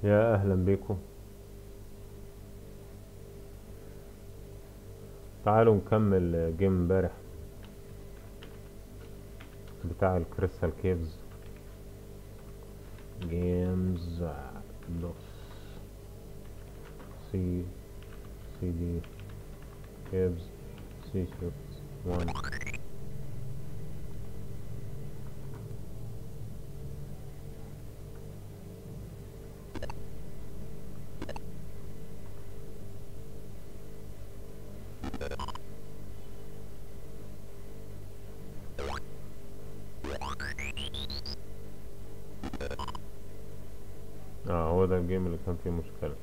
يا اهلا بكم تعالوا نكمل جيم امبارح بتاع الكريستال كيفز جيمز دوس سي سي دي كيفز سي شيفت 1 اه هو ده الجيم اللي كان فيه مشكلة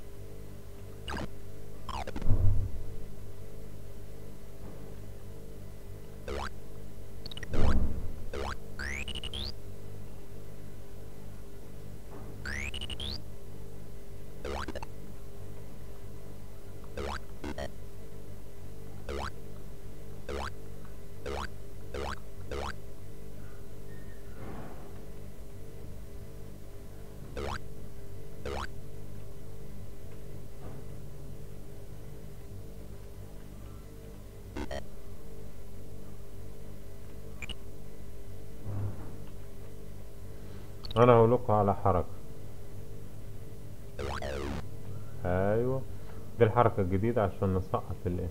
انا هقول لكم على حركة ايوه دي الحركة الجديدة عشان نسقط الايه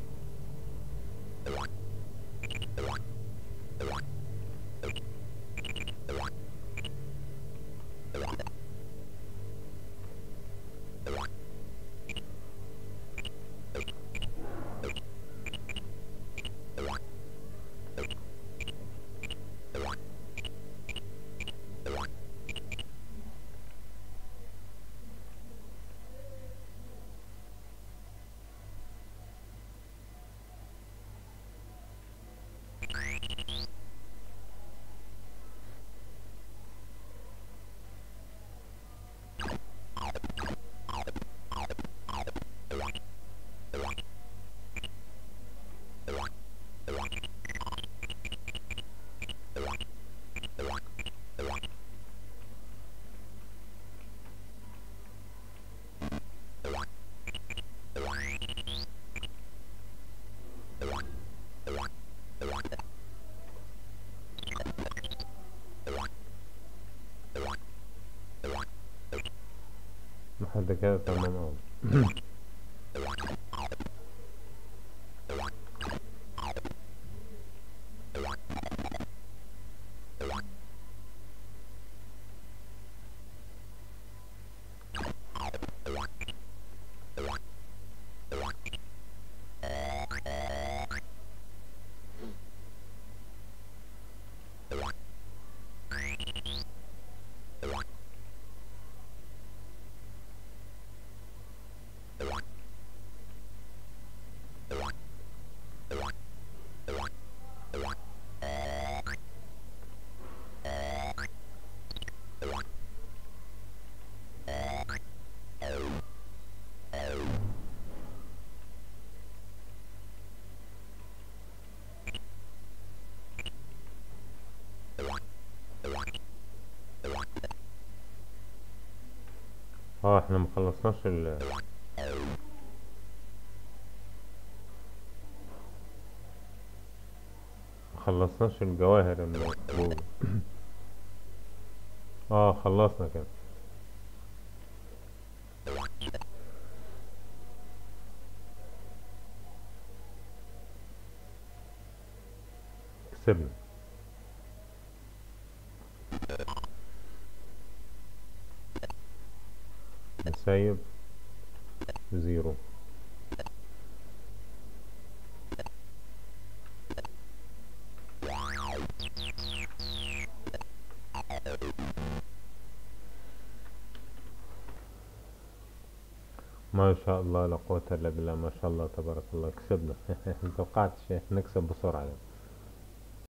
لحد كده تمام اوي اه احنا مخلصناش ال مخلصناش الجواهر المطلوبة اه خلصنا كده كسبنا نسيب زيرو ما شاء الله لا قوة إلا بالله ما شاء الله تبارك الله كسبنا متوقعتش نكسب بسرعة يعني.